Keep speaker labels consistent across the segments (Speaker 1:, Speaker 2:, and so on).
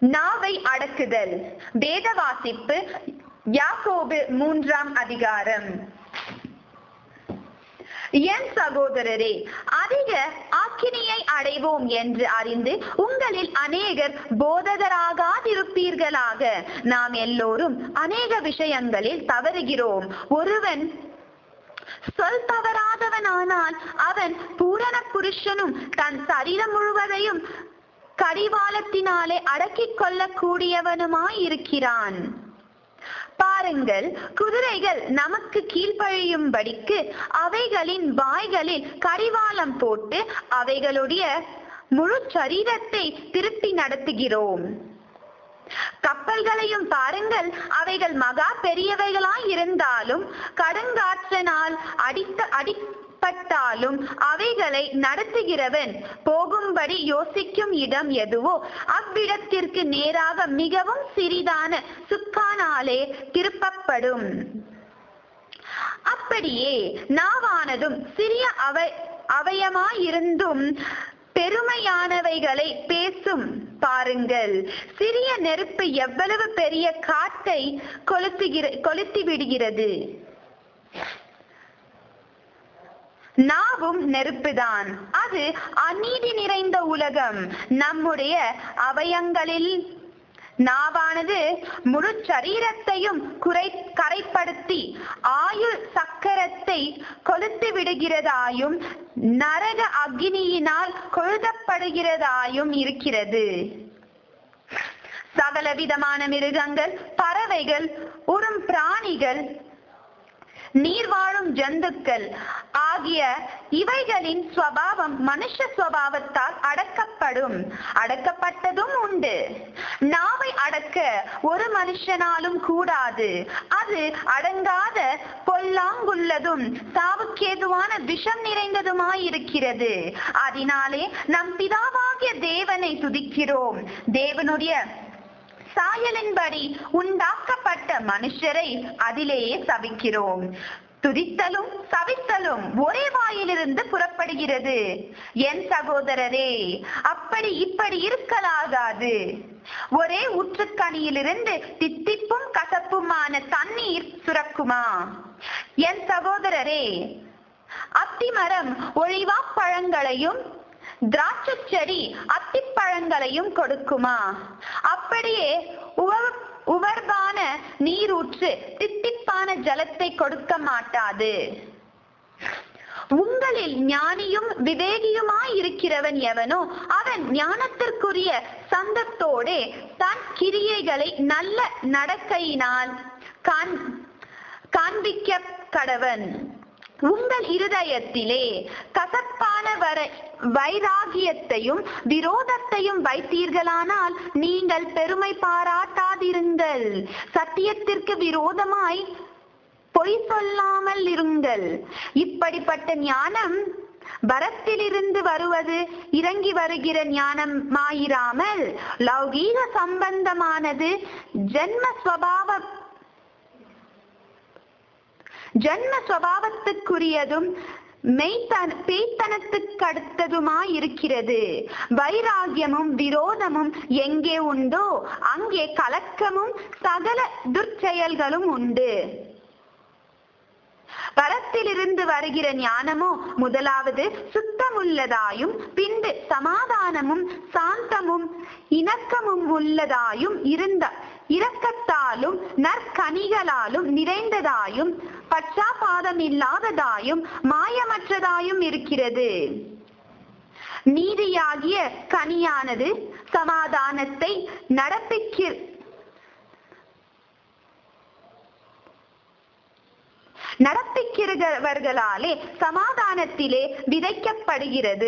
Speaker 1: நாவை அடக்குதல் வேத வாசிப்பு யாக்கோபு மூன்றாம் அதிகாரம் என் சகோதரரே அதிக ஆக்கினியை அடைவோம் என்று அறிந்து உங்களில் அநேகர் போதகராகாதிருப்பீர்களாக நாம் எல்லோரும் அநேக விஷயங்களில் தவறுகிறோம் ஒருவன் சொல் தவறாதவனானால் அவன் பூரண புருஷனும் தன் சரீரம் முழுவதையும் கடிவாளத்தினாலே அடக்கிக் கொள்ளக் கூடியவனுமாயிருக்கிறான் பாருங்கள் குதிரைகள் நமக்கு கீழ்ப்பழியும்படிக்கு அவைகளின் வாய்களில் கடிவாளம் போட்டு அவைகளுடைய முழு சரீரத்தை திருப்பி நடத்துகிறோம் கப்பல்களையும் பாருங்கள் அவைகள் மகா பெரியவைகளாய் இருந்தாலும் கடுங்காற்றினால் அடித்த அடிப்பட்டாலும் அவைகளை நடத்துகிறவன் போகும்படி யோசிக்கும் இடம் எதுவோ அவ்விடத்திற்கு நேராக மிகவும் சிறிதான சுக்கானாலே திருப்பப்படும் அப்படியே நாவானதும் சிறிய அவை அவயமாயிருந்தும் பெருமையானவைகளை பேசும் பாருங்கள் சிறிய நெருப்பு எவ்வளவு பெரிய காட்டை கொளுத்துகிற கொளுத்தி விடுகிறது நாவும் நெருப்புதான் அது அநீதி நிறைந்த உலகம் நம்முடைய அவயங்களில் நாவானது முழு சரீரத்தையும் குறை கரைப்படுத்தி ஆயுள் சக்கரத்தை கொளுத்து விடுகிறதாயும் நரக அக்னியினால் கொழுதப்படுகிறதாயும் இருக்கிறது சகல விதமான மிருகங்கள் பறவைகள் உறும் பிராணிகள் நீர் வாழும் ஜந்துக்கள் ஆகிய இவைகளின் சுவாவம் மனுஷ சுவாவத்தால் அடக்கப்படும் அடக்கப்பட்டதும் உண்டு நாவை அடக்க ஒரு மனுஷனாலும் கூடாது அது அடங்காத பொல்லாங்குள்ளதும் சாவுக்கேதுவான விஷம் நிறைந்ததுமாயிருக்கிறது அதனாலே நம் பிதாவாகிய தேவனை துதிக்கிறோம் தேவனுடைய சாயலின்படி உண்டாக்கப்பட்ட மனுஷரை அதிலேயே சபிக்கிறோம் துதித்தலும் சவித்தலும் ஒரே வாயிலிருந்து புறப்படுகிறது என் சகோதரரே அப்படி இப்படி இருக்கலாகாது ஒரே ஊற்றுக்கணியிலிருந்து தித்திப்பும் கசப்புமான தண்ணீர் சுரக்குமா என் சகோதரரே அத்திமரம் ஒழிவா பழங்களையும் திராட்சை செடி அத்திப்பழங்களையும் கொடுக்குமா அப்படியே உவ- உவர்வான நீரூற்று தித்திப்பான ஜலத்தை கொடுக்க மாட்டாது உங்களில் ஞானியும் விவேகியுமாய் இருக்கிறவன் எவனோ அவன் ஞானத்திற்குரிய சந்தத்தோடே தன் கிரியைகளை நல்ல நடக்கையினால் காண் காண்பிக்க கடவன் உங்கள் இருதயத்திலே கசப்பான வர வைராகியத்தையும் விரோதத்தையும் வைத்தீர்களானால் நீங்கள் பெருமை பாராட்டாதிருங்கள் சத்தியத்திற்கு விரோதமாய் பொய் சொல்லாமல் இருங்கள் இப்படிப்பட்ட ஞானம் வரத்திலிருந்து வருவது இறங்கி வருகிற ஞானமாயிராமல் லௌகீக சம்பந்தமானது ஜென்ம ஸ்வபாவ ஜன்ம சுவாவத்துக்குரியதும் மெய்த்தன பேய்த்தனத்துக்கு அடுத்ததுமாய் இருக்கிறது வைராகியமும் விரோதமும் எங்கே உண்டோ அங்கே கலக்கமும் சகல துர்ச்செயல்களும் உண்டு பரத்திலிருந்து வருகிற ஞானமோ முதலாவது சுத்தமுள்ளதாயும் பின்பு சமாதானமும் சாந்தமும் இணக்கமும் உள்ளதாயும் இருந்த இரக்கத்தாலும் நற்கனிகளாலும் நிறைந்ததாயும் பச்சாபாதம் இல்லாததாயும் மாயமற்றதாயும் இருக்கிறது நீதியாகிய கனியானது சமாதானத்தை நடப்பிக்க நடப்பிக்கிறவர்களாலே சமாதானத்திலே விதைக்கப்படுகிறது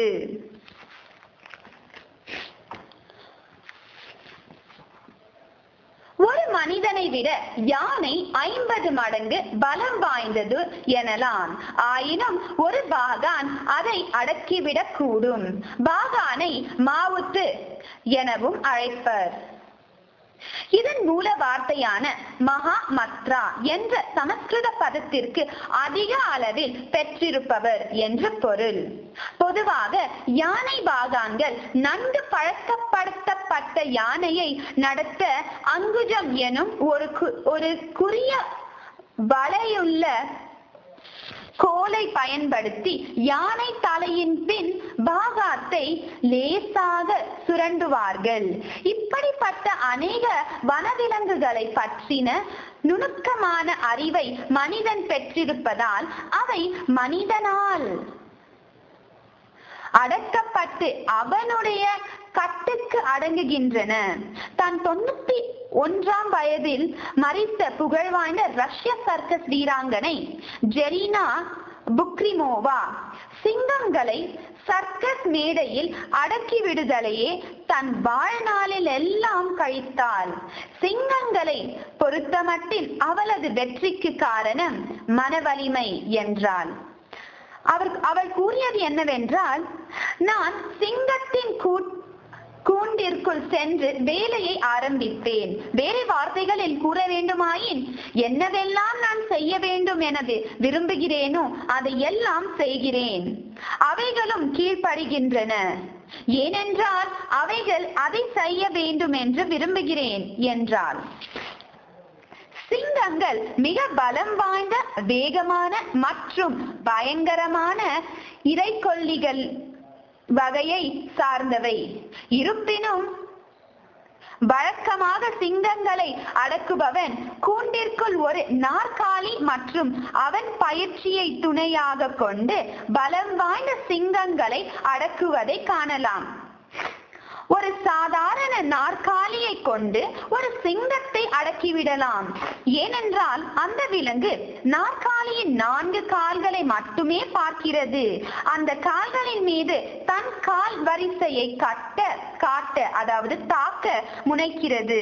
Speaker 1: ஒரு மனிதனை விட யானை ஐம்பது மடங்கு பலம் வாய்ந்தது எனலாம் ஆயினும் ஒரு பாகான் அதை அடக்கிவிடக் கூடும் பாகானை மாவுத்து எனவும் அழைப்பர் இதன் மூல வார்த்தையான மகா மத்ரா என்ற சமஸ்கிருத பதத்திற்கு அதிக அளவில் பெற்றிருப்பவர் என்று பொருள் பொதுவாக யானை பாகான்கள் நன்கு பழக்கப்படுத்தப்பட்ட பட்ட யானையை நடத்த அங்குஜம் எனும் ஒரு கு- ஒரு குறிய வலையுள்ள கோலை பயன்படுத்தி யானை தலையின் பின் பாகாத்தை லேசாக சுரண்டுவார்கள் இப்படிப்பட்ட அநேக வனவிலங்குகளை பற்றின நுணுக்கமான அறிவை மனிதன் பெற்றிருப்பதால் அவை மனிதனால் அடக்கப்பட்டு அவனுடைய கட்டுக்கு அடங்குகின்றன தான் தொண்ணூத்தி ஒன்றாம் வயதில் மறித்த புகழ்வாய்ந்த ரஷ்ய சர்க்கஸ் வீராங்கனை ஜெரீனா புக்ரிமோவா சிங்கங்களை சர்க்கஸ் மேடையில் அடக்கி விடுதலையே தன் வாழ்நாளில் எல்லாம் கழித்தாள் சிங்கங்களை பொறுத்தமட்டில் அவளது வெற்றிக்கு காரணம் மனவலிமை என்றாள் அவர் அவள் கூறியது என்னவென்றால் நான் சிங்கத்தின் கூட் கூண்டிற்குள் சென்று வேலையை ஆரம்பிப்பேன் வேறு வார்த்தைகளில் கூற வேண்டுமாயின் என்னவெல்லாம் நான் செய்ய வேண்டும் என வி- விரும்புகிறேனோ அதை எல்லாம் செய்கிறேன் அவைகளும் கீழ்ப்படுகின்றன ஏனென்றால் அவைகள் அதை செய்ய வேண்டும் என்று விரும்புகிறேன் என்றாள் சிங்கங்கள் மிக பலம் வாய்ந்த வேகமான மற்றும் பயங்கரமான இறைக்கொல்லிகள் வகையை சார்ந்தவை இருப்பினும் வழக்கமாக சிங்கங்களை அடக்குபவன் கூண்டிற்குள் ஒரு நாற்காலி மற்றும் அவன் பயிற்சியை துணையாக கொண்டு பலம் வாய்ந்த சிங்கங்களை அடக்குவதை காணலாம் ஒரு சாதாரண நாற்காலியை கொண்டு ஒரு சிங்கத்தை அடக்கிவிடலாம் ஏனென்றால் அந்த விலங்கு நாற்காலியின் நான்கு கால்களை மட்டுமே பார்க்கிறது அந்த கால்களின் மீது தன் கால் வரிசையை கட்ட காட்ட அதாவது தாக்க முனைக்கிறது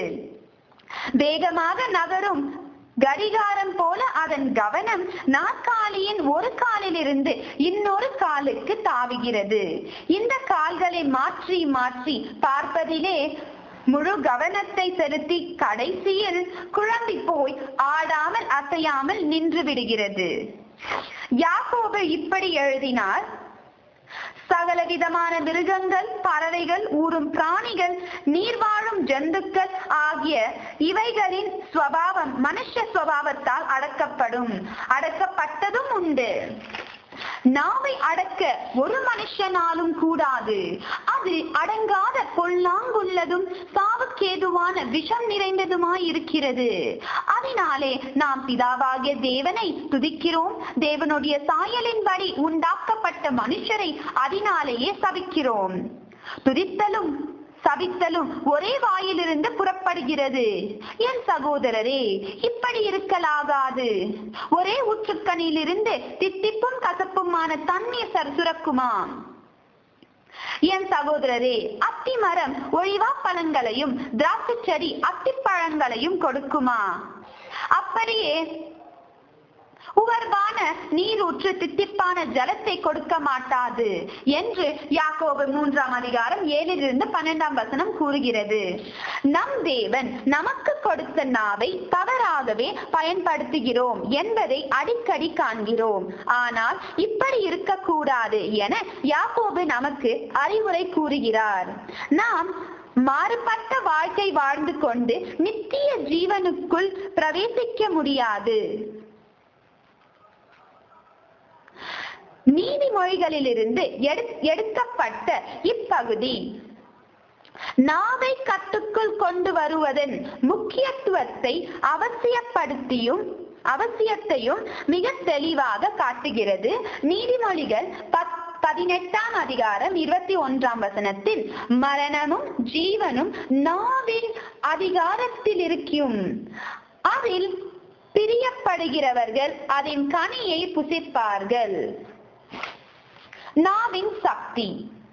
Speaker 1: வேகமாக நகரும் கடிகாரம் போல அதன் கவனம் நாற்காலியின் ஒரு காலிலிருந்து இன்னொரு காலுக்கு தாவுகிறது இந்த கால்களை மாற்றி மாற்றி பார்ப்பதிலே முழு கவனத்தை செலுத்தி கடைசியில் குழம்பி போய் ஆடாமல் அசையாமல் நின்று விடுகிறது யாக்கோபு இப்படி எழுதினார் சகலவிதமான மிருகங்கள் பறவைகள் ஊறும் பிராணிகள் நீர்வாழும் ஜந்துக்கள் ஆகிய இவைகளின் சுவாவம் மனுஷ சுவாவத்தால் அடக்கப்படும் அடக்கப்பட்டதும் உண்டு நாவை அடக்க ஒரு மனுஷனாலும் கூடாது அது அடங்காத பொல்லாங்குள்ளதும் சாவுக்கேதுவான விஷம் நிறைந்ததுமாய் இருக்கிறது அதனாலே நாம் பிதாவாகிய தேவனை துதிக்கிறோம் தேவனுடைய சாயலின்படி உண்டாக்கப்பட்ட மனுஷரை அதனாலேயே சபிக்கிறோம் துதித்தலும் சபித்தலும் ஒரே வாயிலிருந்து புறப்படுகிறது என் சகோதரரே இப்படி இருக்கலாகாது ஒரே ஊற்றுக்கணிலிருந்து தித்திப்பும் கசப்புமான தண்ணீர் சர் சுரக்குமா என் சகோதரரே அத்தி மரம் ஒழிவா பழங்களையும் திராட்சை செடி அத்திப்பழங்களையும் கொடுக்குமா அப்படியே உவர்வான நீரூற்று தித்திப்பான ஜலத்தை கொடுக்க மாட்டாது என்று யாக்கோபு மூன்றாம் அதிகாரம் ஏழிலிருந்து பன்னெண்டாம் வசனம் கூறுகிறது நம் தேவன் நமக்கு கொடுத்த நாவை தவறாகவே பயன்படுத்துகிறோம் என்பதை அடிக்கடி காண்கிறோம் ஆனால் இப்படி இருக்கக்கூடாது என யாக்கோபு நமக்கு அறிவுரை கூறுகிறார் நாம் மாறுபட்ட வாழ்க்கை வாழ்ந்து கொண்டு நித்திய ஜீவனுக்குள் பிரவேசிக்க முடியாது நீதிமொழிகளிலிருந்து எடு- எடுக்கப்பட்ட இப்பகுதி நாவை கட்டுக்குள் கொண்டு வருவதன் முக்கியத்துவத்தை அவசியப்படுத்தியும் அவசியத்தையும் மிக தெளிவாக காட்டுகிறது நீதிமொழிகள் பத்- பதினெட்டாம் அதிகாரம் இருபத்தி ஒன்றாம் வசனத்தில் மரணமும் ஜீவனும் நாவின் அதிகாரத்தில் இருக்கும் அதில் பிரியப்படுகிறவர்கள் அதன் கனியை புசிப்பார்கள் நாவின் சக்தி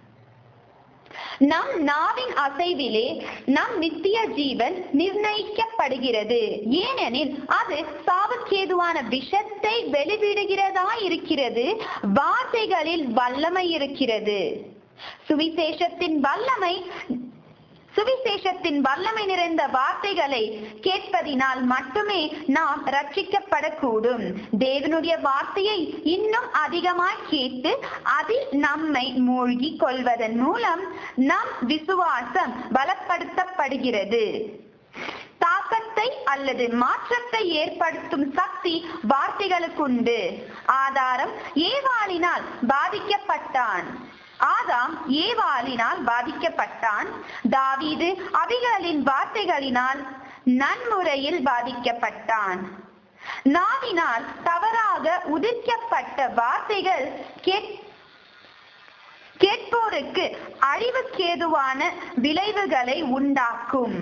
Speaker 1: நம் நாவின் அசைவிலே நம் நித்திய ஜீவன் நிர்ணயிக்கப்படுகிறது ஏனெனில் அது சாவுக்கேதுவான விஷத்தை வெளிவிடுகிறதா இருக்கிறது வார்த்தைகளில் வல்லமை இருக்கிறது சுவிசேஷத்தின் வல்லமை சுவிசேஷத்தின் வல்லமை நிறைந்த வார்த்தைகளை கேட்பதினால் மட்டுமே நாம் ரட்சிக்கப்படக்கூடும் தேவனுடைய வார்த்தையை இன்னும் அதிகமாய் கேட்டு அதில் நம்மை மூழ்கி கொள்வதன் மூலம் நம் விசுவாசம் பலப்படுத்த காணப்படுகிறது தாக்கத்தை அல்லது மாற்றத்தை ஏற்படுத்தும் சக்தி வார்த்தைகளுக்குண்டு ஆதாரம் ஏவாளினால் பாதிக்கப்பட்டான் ஆதாம் ஏவாளினால் பாதிக்கப்பட்டான் தாவீது அபிகளின் வார்த்தைகளினால் நன்முறையில் பாதிக்கப்பட்டான் நாவினால் தவறாக உதிர்க்கப்பட்ட வார்த்தைகள் கேட் கேட்போருக்கு அழிவுக்கேதுவான விளைவுகளை உண்டாக்கும்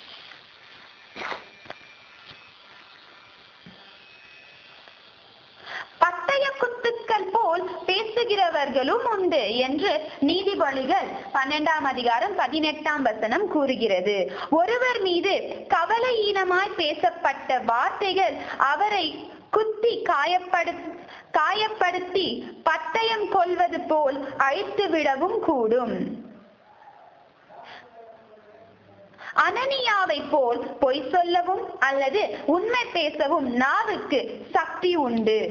Speaker 1: பட்டய குத்துக்கள் போல் பேசுகிறவர்களும் உண்டு என்று நீதிபதிகள் பன்னெண்டாம் அதிகாரம் பதினெட்டாம் வசனம் கூறுகிறது ஒருவர் மீது கவலையீனமாய் பேசப்பட்ட வார்த்தைகள் அவரை குத்தி காயப்படு காயப்படுத்தி பட்டயம் கொள்வது போல் அழித்து விடவும் கூடும் அனனியாவை போல் பொய் சொல்லவும் அல்லது உண்மை பேசவும் நாவுக்கு சக்தி உண்டு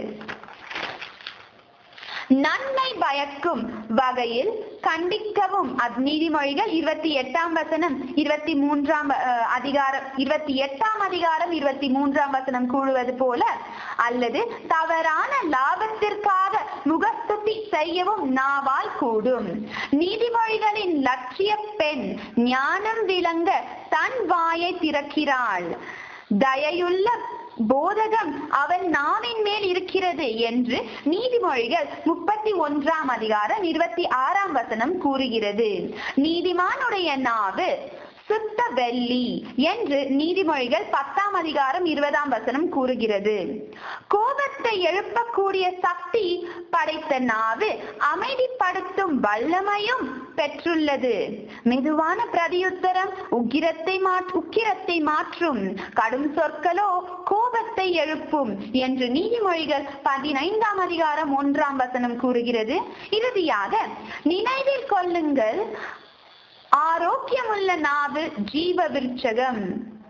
Speaker 1: நன்மை பயக்கும் வகையில் கண்டிக்கவும் அது நீதிமொழிகள் இருபத்தி எட்டாம் வசனம் இருபத்தி மூன்றாம் அஹ், அதிகாரம் இருபத்தி எட்டாம் அதிகாரம் இருபத்தி மூன்றாம் வசனம் கூறுவது போல அல்லது தவறான லாபத்திற்காக முகஸ்துதி செய்யவும் நாவால் கூடும் நீதிமொழிகளின் லட்சிய பெண் ஞானம் விளங்க தன் வாயை திறக்கிறாள் தயையுள்ள போதகம் அவன் நாவின் மேல் இருக்கிறது என்று நீதிமொழிகள் முப்பத்தி ஒன்றாம் அதிகாரம் இருபத்தி ஆறாம் வசனம் கூறுகிறது நீதிமானுடைய நாவு சுத்த வெள்ளி என்று நீதிமொழிகள் பத்தாம் அதிகாரம் இருபதாம் வசனம் கூறுகிறது கோபத்தை எழுப்பக்கூடிய சக்தி படைத்த நாவு அமைதிப்படுத்தும் வல்லமையும் பெற்றுள்ளது மெதுவான பிரதியுத்தரம் உக்கிரத்தை மாற் உக்கிரத்தை மாற்றும் கடும் சொற்களோ கோபத்தை எழுப்பும் என்று நீதிமொழிகள் பதினைந்தாம் அதிகாரம் ஒன்றாம் வசனம் கூறுகிறது இறுதியாக நினைவில் கொள்ளுங்கள் ஆரோக்கியமுள்ள நாவு ஜீவ விருட்சகம்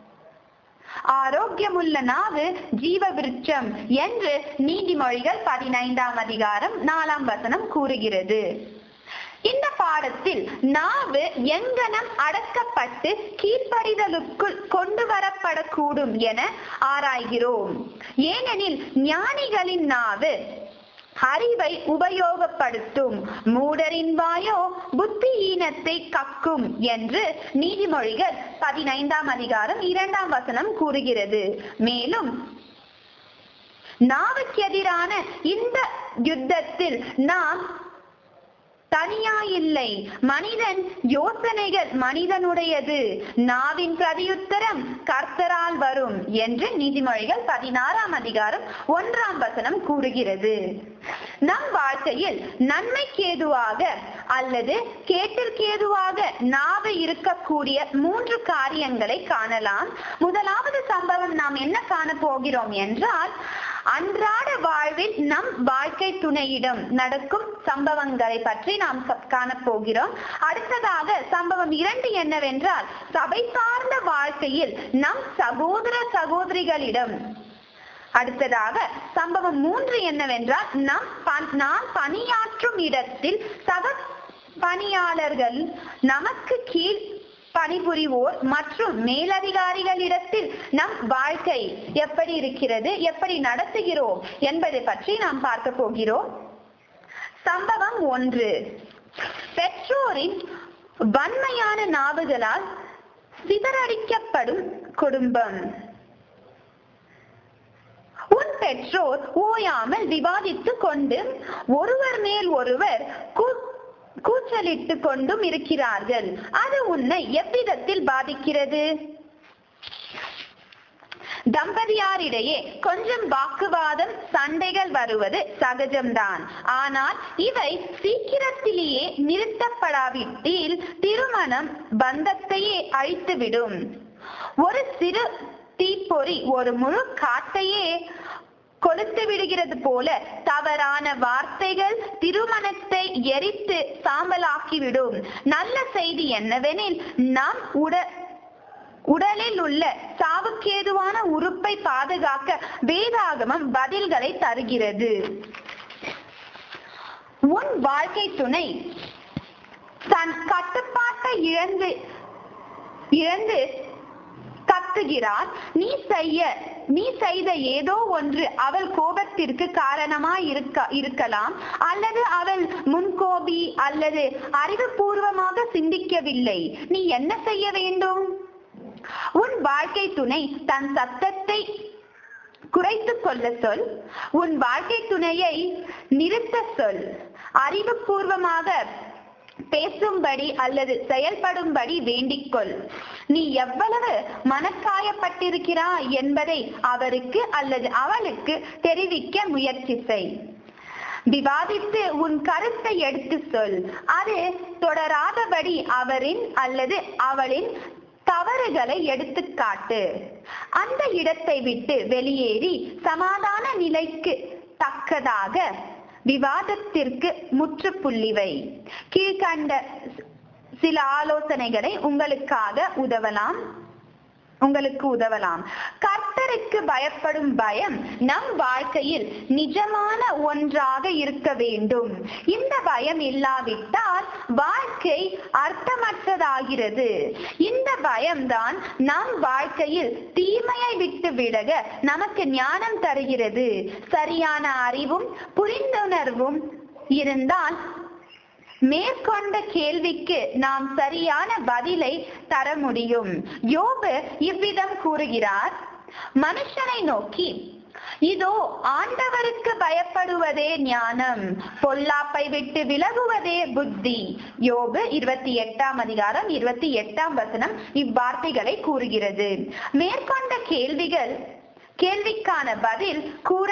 Speaker 1: ஆரோக்கியமுள்ள நாவு ஜீவ விருட்சம் என்று நீதிமொழிகள் பதினைந்தாம் அதிகாரம் நாலாம் வசனம் கூறுகிறது இந்த பாடத்தில் நாவு எங்கனம் அடக்கப்பட்டு கீழ்ப்படிதலுக்குள் கொண்டு வரப்படக்கூடும் என ஆராய்கிறோம் ஏனெனில் ஞானிகளின் நாவு அறிவை உபயோகப்படுத்தும் மூடரின் வாயோ புத்தியீனத்தை கக்கும் என்று நீதிமொழிகள் பதினைந்தாம் அதிகாரம் இரண்டாம் வசனம் கூறுகிறது மேலும் நாவுக்கு எதிரான இந்த யுத்தத்தில் நாம் தனியா இல்லை மனிதன் யோசனைகள் மனிதனுடையது நாவின் பிரதியுத்தரம் கர்த்தரால் வரும் என்று நீதிமொழிகள் பதினாறாம் அதிகாரம் ஒன்றாம் வசனம் கூறுகிறது நம் வாழ்க்கையில் நன்மைக்கேதுவாக அல்லது கேட்டிற்கேதுவாக நாவு இருக்கக்கூடிய மூன்று காரியங்களை காணலாம் முதலாவது சம்பவம் நாம் என்ன காண போகிறோம் என்றால் அன்றாட வாழ்வில் நம் வாழ்க்கை துணையிடம் நடக்கும் சம்பவங்களை பற்றி நாம் ச- காணப் போகிறோம் அடுத்ததாக சம்பவம் இரண்டு என்னவென்றால் சபை சார்ந்த வாழ்க்கையில் நம் சகோதர சகோதரிகளிடம் அடுத்ததாக சம்பவம் மூன்று என்னவென்றால் நம் ப- நாம் பணியாற்றும் இடத்தில் சக பணியாளர்கள் நமக்கு கீழ் பணிபுரிவோர் மற்றும் மேலதிகாரிகளிடத்தில் நம் வாழ்க்கை எப்படி இருக்கிறது எப்படி நடத்துகிறோம் என்பதை பற்றி நாம் பார்க்க போகிறோம் சம்பவம் ஒன்று பெற்றோரின் வன்மையான நாவுகளால் சிதறடிக்கப்படும் குடும்பம் உன் பெற்றோர் ஓயாமல் விவாதித்துக் கொண்டு ஒருவர் மேல் ஒருவர் கூ- கூச்சலிட்டுக் கொண்டும் இருக்கிறார்கள் அது உன்னை எவ்விதத்தில் பாதிக்கிறது தம்பதியாரிடையே கொஞ்சம் வாக்குவாதம் சண்டைகள் வருவது சகஜம்தான் ஆனால் இவை சீக்கிரத்திலேயே நிறுத்தப்படாவிட்டில் திருமணம் பந்தத்தையே அழித்துவிடும் ஒரு சிறு தீப்பொறி ஒரு முழு காட்டையே கொளுத்து விடுகிறது போல தவறான வார்த்தைகள் திருமணத்தை எரித்து சாம்பலாக்கிவிடும் நல்ல செய்தி என்னவெனில் நம் உட உடலில் உள்ள சாவுக்கேதுவான உறுப்பை பாதுகாக்க வேதாகமம் பதில்களை தருகிறது உன் வாழ்க்கை துணை தன் கட்டுப்பாட்டை இழந்து இழந்து கத்துகிறார் நீ செய்ய நீ செய்த ஏதோ ஒன்று அவள் கோபத்திற்கு காரணமா இருக்க இருக்கலாம் அல்லது அவள் முன்கோபி அல்லது அறிவுபூர்வமாக சிந்திக்கவில்லை நீ என்ன செய்ய வேண்டும் உன் வாழ்க்கை துணை தன் சத்தத்தை குறைத்துக் கொள்ள சொல் உன் வாழ்க்கை துணையை நிறுத்த சொல் அறிவுபூர்வமாக பேசும்படி அல்லது செயல்படும்படி வேண்டிக்கொள் நீ எவ்வளவு மனக்காயப்பட்டிருக்கிறாய் என்பதை அவருக்கு அல்லது அவளுக்கு தெரிவிக்க முயற்சி செய் விவாதித்து உன் கருத்தை எடுத்து சொல் அது தொடராதபடி அவரின் அல்லது அவளின் தவறுகளை எடுத்து காட்டு அந்த இடத்தை விட்டு வெளியேறி சமாதான நிலைக்கு தக்கதாக விவாதத்திற்கு முற்றுப்புள்ளி வை கீழ்கண்ட சில ஆலோசனைகளை உங்களுக்காக உதவலாம் உங்களுக்கு உதவலாம் கர்த்தருக்கு பயப்படும் பயம் நம் வாழ்க்கையில் நிஜமான ஒன்றாக இருக்க வேண்டும் இந்த பயம் இல்லாவிட்டால் வாழ்க்கை அர்த்தமற்றதாகிறது இந்த பயம்தான் நம் வாழ்க்கையில் தீமையை விட்டு விலக நமக்கு ஞானம் தருகிறது சரியான அறிவும் புரிந்துணர்வும் இருந்தால் மேற்கொண்ட கேள்விக்கு நாம் சரியான பதிலை தர முடியும் யோபு இவ்விதம் கூறுகிறார் மனுஷனை நோக்கி இதோ ஆண்டவருக்கு பயப்படுவதே ஞானம் பொல்லாப்பை விட்டு விலகுவதே புத்தி யோபு இருபத்தி எட்டாம் அதிகாரம் இருபத்தி எட்டாம் வசனம் இவ்வார்த்தைகளை கூறுகிறது மேற்கொண்ட கேள்விகள் கேள்விக்கான பதில் கூற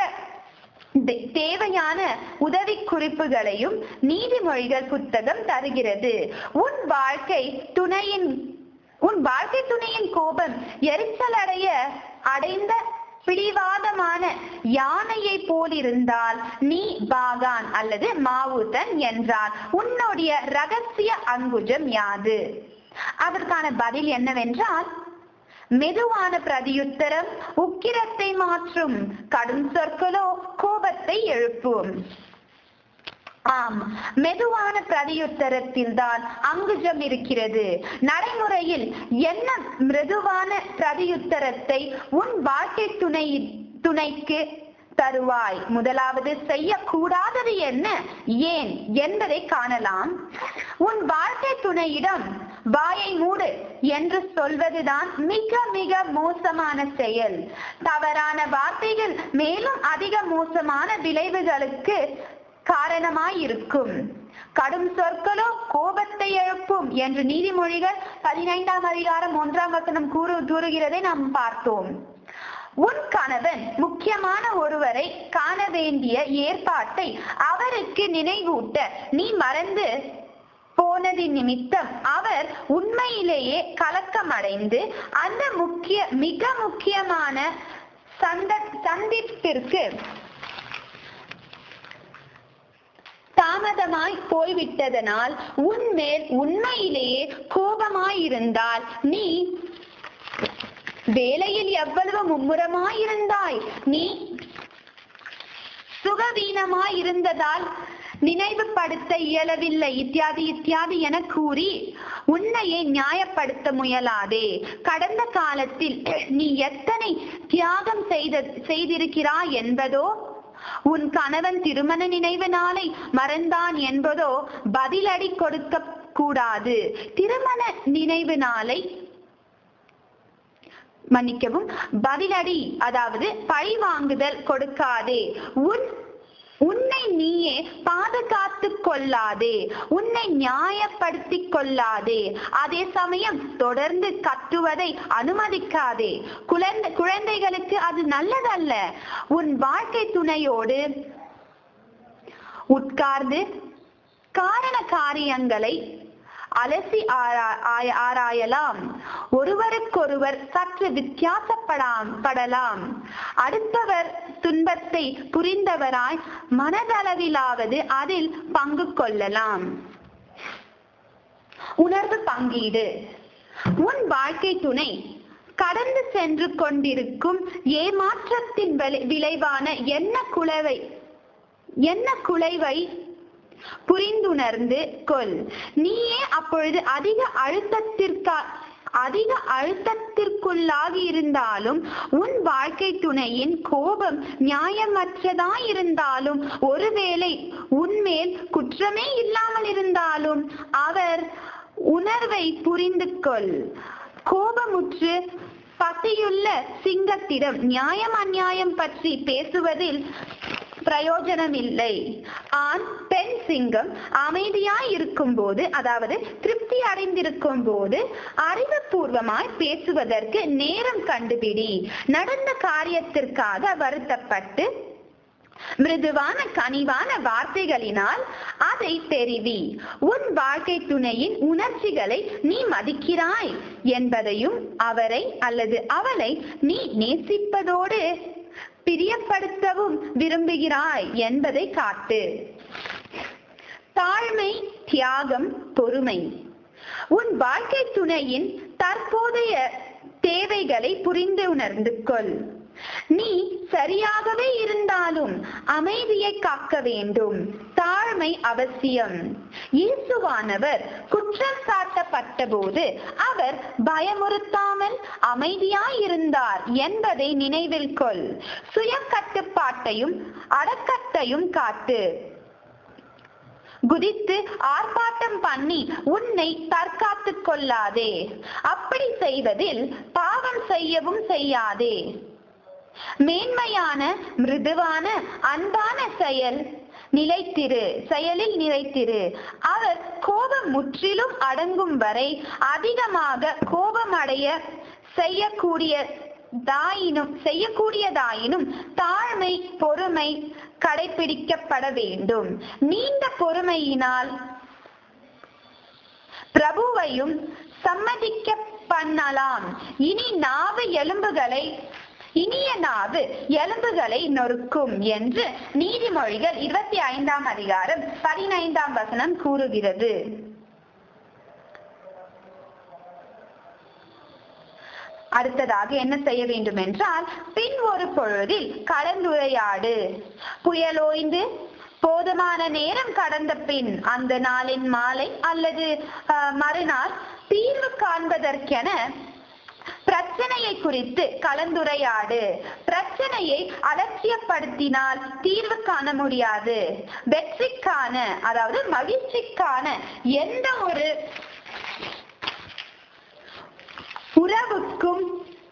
Speaker 1: தே- தேவையான உதவி குறிப்புகளையும் நீதிமொழிகள் புத்தகம் தருகிறது உன் வாழ்க்கை துணையின் உன் வாழ்க்கை துணையின் கோபம் எரிச்சல் அடைய அடைந்த பிடிவாதமான யானையை போலிருந்தால் நீ பாகான் அல்லது மாவுதன் என்றார் உன்னுடைய ரகசிய அங்குஜம் யாது அதற்கான பதில் என்னவென்றால் மெதுவான பிரதியுத்தரம் உக்கிரத்தை மாற்றும் கடும் சொற்களோ கோபத்தை எழுப்பும் ஆம் மெதுவான பிரதியுத்தரத்தில் தான் அங்குஜம் இருக்கிறது நடைமுறையில் என்ன மிருதுவான பிரதியுத்தரத்தை உன் வாழ்க்கை துணை துணைக்கு தருவாய் முதலாவது செய்யக்கூடாதது என்ன ஏன் என்பதை காணலாம் உன் வாழ்க்கை துணையிடம் வாயை மூடு என்று சொல்வதுதான் மிக மிக மோசமான செயல் தவறான வார்த்தைகள் மேலும் அதிக மோசமான விளைவுகளுக்கு காரணமாயிருக்கும் கடும் சொற்களோ கோபத்தை எழுப்பும் என்று நீதிமொழிகள் பதினைந்தாம் அதிகாரம் ஒன்றாம் வசனம் கூறு கூறுகிறதை நாம் பார்த்தோம் உன் கணவன் முக்கியமான ஒருவரை காண வேண்டிய ஏற்பாட்டை அவருக்கு நினைவூட்ட நீ மறந்து போனதின் நிமித்தம் அவர் உண்மையிலேயே கலக்கமடைந்து அந்த முக்கிய மிக முக்கியமான சந்த சந்திப்பிற்கு தாமதமாய் போய்விட்டதனால் உன்மேல் உண்மையிலேயே கோபமாயிருந்தால் நீ வேலையில் எவ்வளவு மும்முரமாயிருந்தாய் நீ சுகவீனமாயிருந்ததால் நினைவுபடுத்த இயலவில்லை இத்தியாதி இத்தியாதி என கூறி உன்னையே நியாயப்படுத்த முயலாதே கடந்த காலத்தில் நீ எத்தனை தியாகம் செய்த செய்திருக்கிறாய் என்பதோ உன் கணவன் திருமண நினைவு நாளை மறந்தான் என்பதோ பதிலடி கொடுக்க கூடாது திருமண நினைவு நாளை மன்னிக்கவும் பதிலடி அதாவது பழி வாங்குதல் கொடுக்காதே உன் உன்னை நீயே பாதுகாத்துக் கொள்ளாதே உன்னை நியாயப்படுத்திக் கொள்ளாதே அதே சமயம் தொடர்ந்து கத்துவதை அனுமதிக்காதே குழந்தை குழந்தைகளுக்கு அது நல்லதல்ல உன் வாழ்க்கை துணையோடு உட்கார்ந்து காரண காரியங்களை அலசி ஆரா- ஆய- ஆராயலாம் ஒருவருக்கொருவர் சற்று வித்தியாசப்படாம் படலாம் அடுத்தவர் துன்பத்தை புரிந்தவராய் மனதளவிலாவது அதில் பங்கு கொள்ளலாம் உணர்வு பங்கீடு உன் வாழ்க்கை துணை கடந்து சென்று கொண்டிருக்கும் ஏமாற்றத்தின் விளை- விளைவான என்ன குலைவை என்ன குலைவை புரிந்துணர்ந்து கொள் நீயே அப்பொழுது அதிக அழுத்தத்திற்கா அதிக அழுத்தத்திற்குள்ளாகி இருந்தாலும் உன் வாழ்க்கை துணையின் கோபம் நியாயமற்றதாய் இருந்தாலும் ஒருவேளை உன்மேல் குற்றமே இல்லாமல் இருந்தாலும் அவர் உணர்வை புரிந்து கொள் கோபமுற்று பசியுள்ள சிங்கத்திடம் நியாயம் அநியாயம் பற்றி பேசுவதில் பிரயோஜனமில்லை ஆண் பெண் சிங்கம் அமைதியாய் இருக்கும் போது அதாவது திருப்தி அடைந்திருக்கும் போது அறிவுபூர்வமாய் பேசுவதற்கு நேரம் கண்டுபிடி நடந்த காரியத்திற்காக வருத்தப்பட்டு மிருதுவான கனிவான வார்த்தைகளினால் அதை தெரிவி உன் வாழ்க்கை துணையின் உணர்ச்சிகளை நீ மதிக்கிறாய் என்பதையும் அவரை அல்லது அவளை நீ நேசிப்பதோடு பிரியப்படுத்தவும் விரும்புகிறாய் என்பதை காட்டு தாழ்மை தியாகம் பொறுமை உன் வாழ்க்கை துணையின் தற்போதைய தேவைகளை புரிந்து உணர்ந்து கொள் நீ சரியாகவே இருந்தாலும் அமைதியை காக்க வேண்டும் தாழ்மை அவசியம் இயேசுவானவர் குற்றம் சாட்டப்பட்ட போது அவர் பயமுறுத்தாமல் அமைதியாய் இருந்தார் என்பதை நினைவில் கொள் சுய கட்டுப்பாட்டையும் அடக்கத்தையும் காட்டு குதித்து ஆர்ப்பாட்டம் பண்ணி உன்னை தற்காத்துக் கொள்ளாதே அப்படி செய்வதில் பாவம் செய்யவும் செய்யாதே மேன்மையான மிருதுவான அன்பான செயல் நிலைத்திரு செயலில் நிலைத்திரு அவர் கோபம் முற்றிலும் அடங்கும் வரை அதிகமாக கோபமடைய செய்யக்கூடிய தாயினும் செய்யக்கூடியதாயினும் தாழ்மை பொறுமை கடைபிடிக்கப்பட வேண்டும் நீண்ட பொறுமையினால் பிரபுவையும் சம்மதிக்க பண்ணலாம் இனி நாவு எலும்புகளை இனிய நாவு எலும்புகளை நொறுக்கும் என்று நீதிமொழிகள் இருபத்தி ஐந்தாம் அதிகாரம் பதினைந்தாம் வசனம் கூறுகிறது அடுத்ததாக என்ன செய்ய வேண்டும் என்றால் பின் ஒரு பொழுதில் கலந்துரையாடு புயலோய்ந்து போதுமான நேரம் கடந்த பின் அந்த நாளின் மாலை அல்லது அஹ், மறுநாள் தீர்வு காண்பதற்கென பிரச்சனையை குறித்து கலந்துரையாடு பிரச்சனையை அலட்சியப்படுத்தினால் தீர்வு காண முடியாது வெற்றிக்கான அதாவது மகிழ்ச்சிக்கான எந்த ஒரு உறவுக்கும்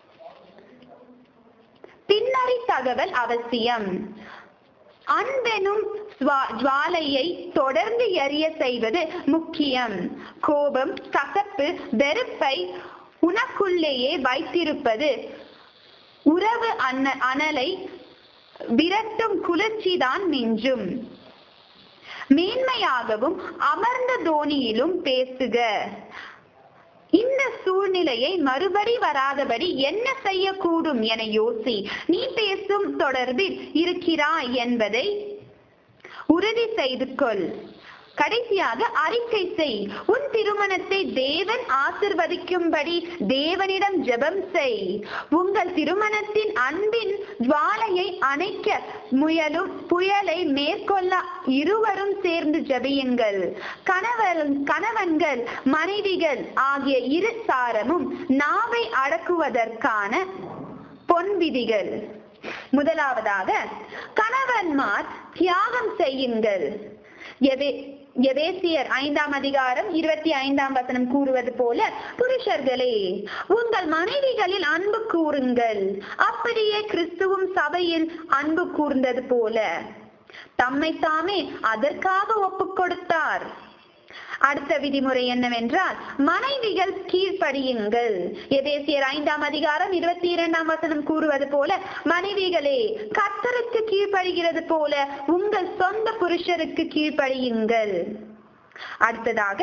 Speaker 1: பின்னறி தகவல் அவசியம் அன்பெனும் சுவா- ஜுவாலையை தொடர்ந்து எரிய செய்வது முக்கியம் கோபம் கசப்பு வெறுப்பை உனக்குள்ளேயே வைத்திருப்பது உறவு அன அனலை விரட்டும் குளிர்ச்சிதான் மிஞ்சும் மேன்மையாகவும் அமர்ந்த தோனியிலும் பேசுக இந்த சூழ்நிலையை மறுபடி வராதபடி என்ன செய்யக்கூடும் என யோசி நீ பேசும் தொடர்பில் இருக்கிறாய் என்பதை உறுதி செய்து கொள் கடைசியாக அறிக்கை செய் உன் திருமணத்தை தேவன் ஆசிர்வதிக்கும்படி தேவனிடம் ஜெபம் செய் உங்கள் திருமணத்தின் அன்பின் ஜுவாலையை அணைக்க முயலும் புயலை மேற்கொள்ள இருவரும் சேர்ந்து ஜெபியுங்கள் கணவன் கணவன்கள் மனைவிகள் ஆகிய இரு சாரமும் நாவை அடக்குவதற்கான பொன் விதிகள் முதலாவதாக கணவன்மார் தியாகம் செய்யுங்கள் எவே- எபேசியர் ஐந்தாம் அதிகாரம் இருபத்தி ஐந்தாம் வசனம் கூறுவது போல புருஷர்களே உங்கள் மனைவிகளில் அன்பு கூறுங்கள் அப்படியே கிறிஸ்துவும் சபையில் அன்பு கூர்ந்தது போல தம்மை தாமே அதற்காக ஒப்புக் கொடுத்தார் அடுத்த விதிமுறை என்னவென்றால் மனைவிகள் கீழ்ப்படியுங்கள் எபேசியர் ஐந்தாம் அதிகாரம் இருபத்தி இரண்டாம் வசனம் கூறுவது போல மனைவிகளே கர்த்தருக்கு கீழ்ப்படுகிறது போல உங்கள் சொந்த புருஷருக்கு கீழ்ப்படியுங்கள் அடுத்ததாக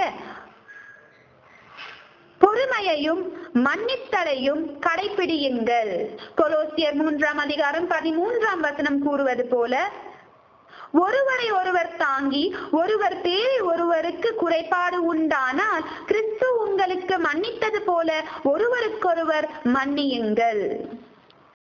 Speaker 1: பொறுமையையும் மன்னித்தலையும் கடைபிடியுங்கள் கொலோசியர் மூன்றாம் அதிகாரம் பதிமூன்றாம் வசனம் கூறுவது போல ஒருவரை ஒருவர் தாங்கி ஒருவர் பேரில் ஒருவருக்கு குறைபாடு உண்டானால் கிறிஸ்து உங்களுக்கு மன்னித்தது போல ஒருவருக்கொருவர் மன்னியுங்கள்